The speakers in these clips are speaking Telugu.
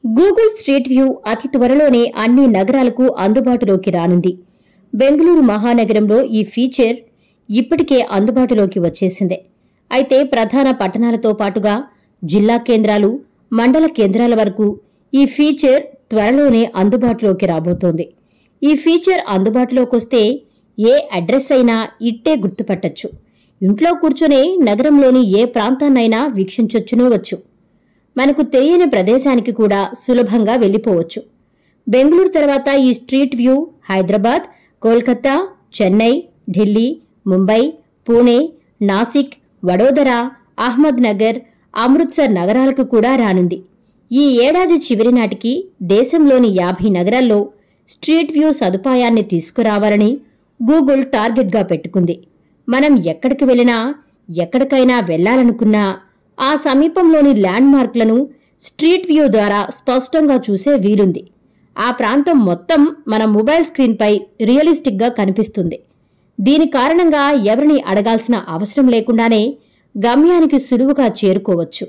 గూగుల్ స్ట్రీట్ వ్యూ అతి త్వరలోనే అన్ని నగరాలకు అందుబాటులోకి రానుంది బెంగళూరు మహానగరంలో ఈ ఫీచర్ ఇప్పటికే అందుబాటులోకి వచ్చేసిందే అయితే ప్రధాన పట్టణాలతో పాటుగా జిల్లా కేంద్రాలు మండల కేంద్రాల వరకు ఈ ఫీచర్ త్వరలోనే అందుబాటులోకి రాబోతోంది ఈ ఫీచర్ అందుబాటులోకి వస్తే ఏ అడ్రస్ అయినా ఇట్టే గుర్తుపట్టచ్చు ఇంట్లో కూర్చొనే నగరంలోని ఏ ప్రాంతాన్నైనా వీక్షించొచ్చునో వచ్చు మనకు తెలియని ప్రదేశానికి కూడా సులభంగా వెళ్ళిపోవచ్చు బెంగళూరు తర్వాత ఈ street view Hyderabad Kolkata Chennai Delhi Mumbai Pune Nashik Vadodara Ahmednagar Amritsar నగరాలకు కూడా రానుంది ఈ ఏడాది చివరి నాటికి దేశంలోని యాభై నగరాల్లో స్ట్రీట్ వ్యూ సదుపాయాన్ని తీసుకురావాలని గూగుల్ టార్గెట్గా పెట్టుకుంది మనం ఎక్కడికి వెళ్ళినా ఎక్కడికైనా వెళ్ళాలనుకున్నా ఆ సమీపంలోని ల్యాండ్ మార్క్లను స్ట్రీట్ వ్యూ ద్వారా స్పష్టంగా చూసే వీలుంది ఆ ప్రాంతం మొత్తం మన మొబైల్ స్క్రీన్పై రియలిస్టిక్గా కనిపిస్తుంది దీని కారణంగా ఎవరిని అడగాల్సిన అవసరం లేకుండానే గమ్యానికి సులువుగా చేరుకోవచ్చు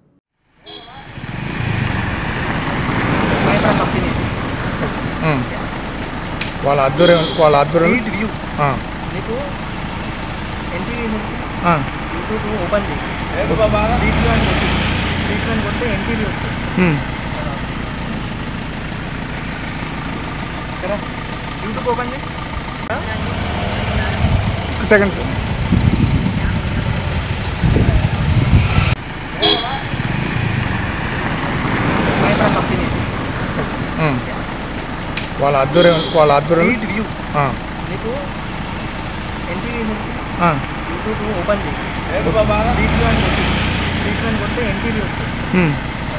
సాయంత్రం కంపెనీ ఉమ్. వాళ్ళ ఆధ్వర్యం వాళ్ళ ఆధ్వర్యం స్ట్రీట్ వ్యూ ఆ, నీకు ఎన్టీవీ నుంచి ఆ, యూట్యూబ్ ఓపెన్ చేయి స్ట్రీట్ వ్యూ అని కొట్టి స్ట్రీట్ వ్యూ అని కొడితే ఎన్టీవీ వస్తుంది ఉమ్. కదా యూట్యూబ్ ఓపెన్ చేయి ఒక సెకండ్ సార్ సాయంత్రం కంపెనీ ఉమ్. వాళ్ళ ఆధ్వర్యం వాళ్ళ ఆధ్వర్యం స్ట్రీట్ వ్యూ ఆ, నీకు ఎన్టీవీ నుంచి ఆ, యూట్యూబ్ ఓపెన్ చేయి స్ట్రీట్ వ్యూ అని కొట్టి స్ట్రీట్ వ్యూ అని కొడితే ఎన్టీవీ వస్తుంది ఉమ్.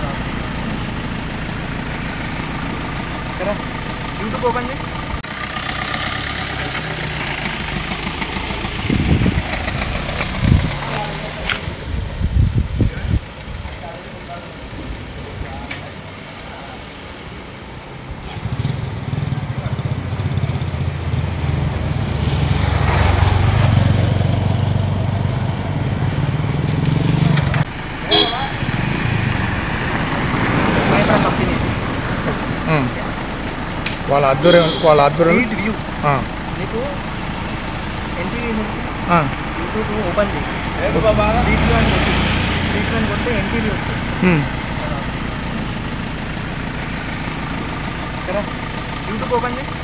కదా యూట్యూబ్ ఓపెన్ చేయి సాయంత్రం కంపెనీ ఉమ్. వాళ్ళ ఆధ్వర్యం వాళ్ళ ఆధ్వర్యం స్ట్రీట్ వ్యూ ఆ, నీకు ఎన్టీవీ నుంచి ఆ, యూట్యూబ్ ఓపెన్ చేయి స్ట్రీట్ వ్యూ అని కొట్టి స్ట్రీట్ వ్యూ అని కొడితే ఎన్టీవీ వస్తుంది ఉమ్. కదా యూట్యూబ్ ఓపెన్ చేయి